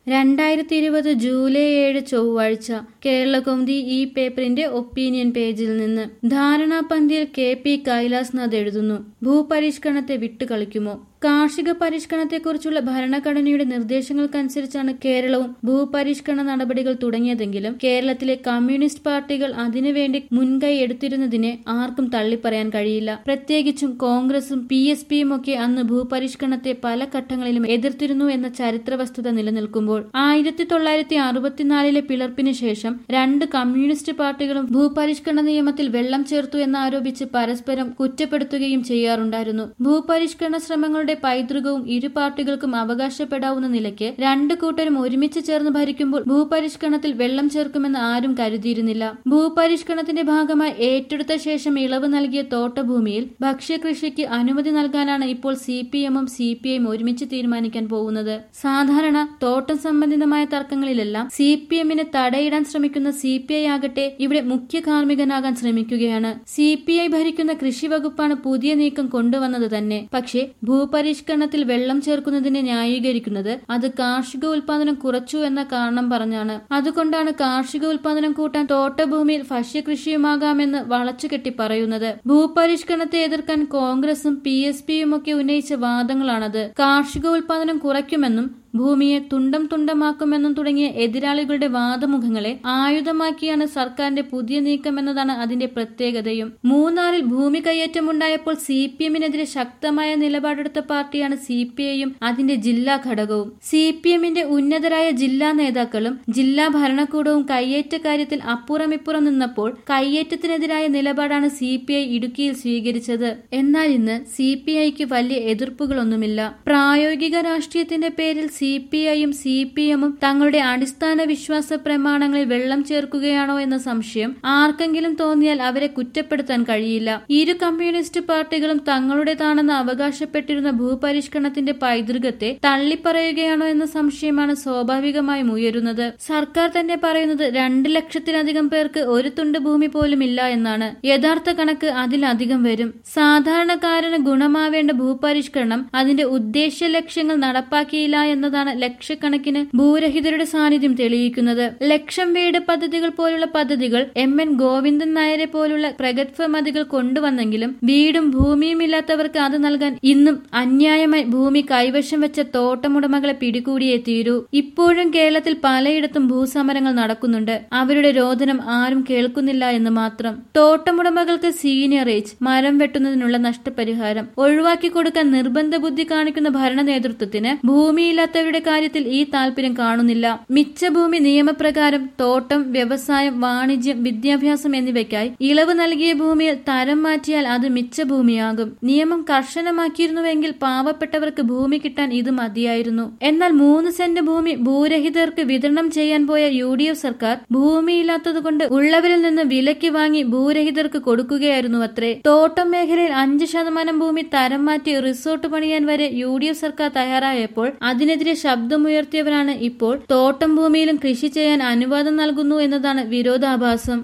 രണ്ടായിരത്തി ഇരുപത് ജൂലൈ ഏഴ് ചൊവ്വാഴ്ച കേരളകൗമുദി ഈ പേപ്പറിന്റെ ഒപ്പീനിയൻ പേജിൽ നിന്ന് ധാരണാപന്തിയിൽ കെ പി കൈലാസ്നാഥ് എഴുതുന്നു ഭൂപരിഷ്കരണത്തെ വിട്ടുകളിക്കുമോ കാർഷിക പരിഷ്കരണത്തെക്കുറിച്ചുള്ള ഭരണഘടനയുടെ നിർദ്ദേശങ്ങൾക്കനുസരിച്ചാണ് കേരളവും ഭൂപരിഷ്കരണ നടപടികൾ തുടങ്ങിയതെങ്കിലും കേരളത്തിലെ കമ്മ്യൂണിസ്റ്റ് പാർട്ടികൾ അതിനുവേണ്ടി മുൻകൈ എടുത്തിരുന്നതിനെ ആർക്കും തള്ളിപ്പറയാൻ കഴിയില്ല പ്രത്യേകിച്ചും കോൺഗ്രസും പി എസ് പിയും ഒക്കെ അന്ന് ഭൂപരിഷ്കരണത്തെ പല ഘട്ടങ്ങളിലും എതിർത്തിരുന്നു എന്ന ചരിത്ര വസ്തുത നിലനിൽക്കുമ്പോൾ ആയിരത്തി തൊള്ളായിരത്തി അറുപത്തിനാലിലെ പിളർപ്പിന് ശേഷം രണ്ട് കമ്മ്യൂണിസ്റ്റ് പാർട്ടികളും ഭൂപരിഷ്കരണ നിയമത്തിൽ വെള്ളം ചേർത്തു എന്നാരോപിച്ച് പരസ്പരം കുറ്റപ്പെടുത്തുകയും ചെയ്യാറുണ്ടായിരുന്നു ഭൂപരിഷ്കരണ ശ്രമങ്ങളുടെ പൈതൃകവും ഇരു പാർട്ടികൾക്കും അവകാശപ്പെടാവുന്ന നിലയ്ക്ക് രണ്ടു കൂട്ടരും ഒരുമിച്ച് ചേർന്ന് ഭരിക്കുമ്പോൾ ഭൂപരിഷ്കരണത്തിൽ വെള്ളം ചേർക്കുമെന്ന് ആരും കരുതിയിരുന്നില്ല ഭൂപരിഷ്കരണത്തിന്റെ ഭാഗമായി ഏറ്റെടുത്ത ശേഷം ഇളവ് നൽകിയ തോട്ടഭൂമിയിൽ ഭക്ഷ്യകൃഷിക്ക് അനുമതി നൽകാനാണ് ഇപ്പോൾ സി പി എമ്മും സി പി ഐയും ഒരുമിച്ച് തീരുമാനിക്കാൻ പോകുന്നത് സാധാരണ തോട്ടം സംബന്ധിതമായ തർക്കങ്ങളിലെല്ലാം സി പി എമ്മിന് തടയിടാൻ ശ്രമിക്കുന്ന സി പി ഐ ആകട്ടെ ഇവിടെ മുഖ്യ കാർമ്മികനാകാൻ ശ്രമിക്കുകയാണ് സി പി ഐ ഭരിക്കുന്ന കൃഷി വകുപ്പാണ് പുതിയ നീക്കം കൊണ്ടുവന്നത് തന്നെ പക്ഷേ ഭൂപരിഷ്കരണത്തിൽ വെള്ളം ചേർക്കുന്നതിനെ ന്യായീകരിക്കുന്നത് അത് കാർഷിക ഉൽപാദനം കുറച്ചു എന്ന കാരണം പറഞ്ഞാണ് അതുകൊണ്ടാണ് കാർഷിക ഉൽപാദനം കൂട്ടാൻ തോട്ടഭൂമിയിൽ ഭക്ഷ്യകൃഷിയുമാകാമെന്ന് വളച്ചുകെട്ടി പറയുന്നത് ഭൂപരിഷ്കരണത്തെ എതിർക്കാൻ കോൺഗ്രസും പി എസ് പിയും ഒക്കെ ഉന്നയിച്ച വാദങ്ങളാണത് കാർഷിക ഉൽപാദനം കുറയ്ക്കുമെന്നും ഭൂമിയെ തുണ്ടം തുണ്ടമാക്കുമെന്നും തുടങ്ങിയ എതിരാളികളുടെ വാദമുഖങ്ങളെ ആയുധമാക്കിയാണ് സർക്കാരിന്റെ പുതിയ നീക്കം എന്നതാണ് അതിന്റെ പ്രത്യേകതയും മൂന്നാറിൽ ഭൂമി കയ്യേറ്റമുണ്ടായപ്പോൾ സി പി എമ്മിനെതിരെ ശക്തമായ നിലപാടെടുത്ത പാർട്ടിയാണ് സി പി ഐയും അതിന്റെ ജില്ലാ ഘടകവും സി പി എമ്മിന്റെ ഉന്നതരായ ജില്ലാ നേതാക്കളും ജില്ലാ ഭരണകൂടവും കയ്യേറ്റ കാര്യത്തിൽ അപ്പുറമിപ്പുറം നിന്നപ്പോൾ കയ്യേറ്റത്തിനെതിരായ നിലപാടാണ് സി പി ഐ ഇടുക്കിയിൽ സ്വീകരിച്ചത് എന്നാൽ ഇന്ന് സി പി ഐക്ക് വലിയ എതിർപ്പുകളൊന്നുമില്ല പ്രായോഗിക രാഷ്ട്രീയത്തിന്റെ പേരിൽ സി പി ഐയും സി പി എമ്മും തങ്ങളുടെ അടിസ്ഥാന വിശ്വാസ പ്രമാണങ്ങളിൽ വെള്ളം ചേർക്കുകയാണോ എന്ന സംശയം ആർക്കെങ്കിലും തോന്നിയാൽ അവരെ കുറ്റപ്പെടുത്താൻ കഴിയില്ല ഇരു കമ്മ്യൂണിസ്റ്റ് പാർട്ടികളും തങ്ങളുടേതാണെന്ന് അവകാശപ്പെട്ടിരുന്ന ഭൂപരിഷ്കരണത്തിന്റെ പൈതൃകത്തെ തള്ളിപ്പറയുകയാണോ എന്ന സംശയമാണ് സ്വാഭാവികമായും ഉയരുന്നത് സർക്കാർ തന്നെ പറയുന്നത് രണ്ട് ലക്ഷത്തിലധികം പേർക്ക് ഒരു തുണ്ട് ഭൂമി പോലും ഇല്ല എന്നാണ് യഥാർത്ഥ കണക്ക് അതിലധികം വരും സാധാരണക്കാരന് ഗുണമാവേണ്ട ഭൂപരിഷ്കരണം അതിന്റെ ഉദ്ദേശ്യ ലക്ഷ്യങ്ങൾ നടപ്പാക്കിയില്ല എന്നതാണ് ലക്ഷക്കണക്കിന് ഭൂരഹിതരുടെ സാന്നിധ്യം തെളിയിക്കുന്നത് ലക്ഷം വീട് പദ്ധതികൾ പോലുള്ള പദ്ധതികൾ എം എൻ ഗോവിന്ദൻ നായരെ പോലുള്ള പ്രഗത്ഭമതികൾ കൊണ്ടുവന്നെങ്കിലും വീടും ഭൂമിയും ഇല്ലാത്തവർക്ക് അത് നൽകാൻ ഇന്നും അന്യായമായി ഭൂമി കൈവശം വെച്ച തോട്ടമുടമകളെ പിടികൂടിയേ തീരൂ ഇപ്പോഴും കേരളത്തിൽ പലയിടത്തും ഭൂസമരങ്ങൾ നടക്കുന്നുണ്ട് അവരുടെ രോദനം ആരും കേൾക്കുന്നില്ല എന്ന് മാത്രം തോട്ടമുടമകൾക്ക് സീനിയർ ഏജ് മരം വെട്ടുന്നതിനുള്ള നഷ്ടപരിഹാരം ഒഴിവാക്കി കൊടുക്കാൻ നിർബന്ധ ബുദ്ധി കാണിക്കുന്ന ഭരണ നേതൃത്വത്തിന് ഭൂമിയില്ലാത്തവരുടെ കാര്യത്തിൽ ഈ താല്പര്യം കാണുന്നില്ല മിച്ച ഭൂമി നിയമപ്രകാരം തോട്ടം വ്യവസായം വാണിജ്യം വിദ്യാഭ്യാസം എന്നിവയ്ക്കായി ഇളവ് നൽകിയ ഭൂമിയിൽ തരം മാറ്റിയാൽ അത് മിച്ച ഭൂമിയാകും നിയമം കർശനമാക്കിയിരുന്നുവെങ്കിൽ പാവപ്പെട്ടവർക്ക് ഭൂമി കിട്ടാൻ ഇത് മതിയായിരുന്നു എന്നാൽ മൂന്ന് സെന്റ് ഭൂമി ഭൂരഹിതർക്ക് വിതരണം ചെയ്യാൻ പോയ യു ഡി എഫ് സർക്കാർ ഭൂമിയില്ലാത്തതുകൊണ്ട് ഉള്ളവരിൽ നിന്ന് വിലയ്ക്ക് വാങ്ങി ഭൂരഹിതർക്ക് കൊടുക്കുകയായിരുന്നു അത്രേ തോട്ടം മേഖലയിൽ അഞ്ച് ശതമാനം ഭൂമി തരം മാറ്റി റിസോർട്ട് പണിയാൻ വരെ യു ഡി എഫ് സർക്കാർ തയ്യാറായപ്പോൾ അതിനെതിരെ ശബ്ദമുയർത്തിയവരാണ് ഇപ്പോൾ തോട്ടം ഭൂമിയിലും കൃഷി ചെയ്യാൻ അനുവാദം നൽകുന്നു എന്നതാണ് വിരോധാഭാസം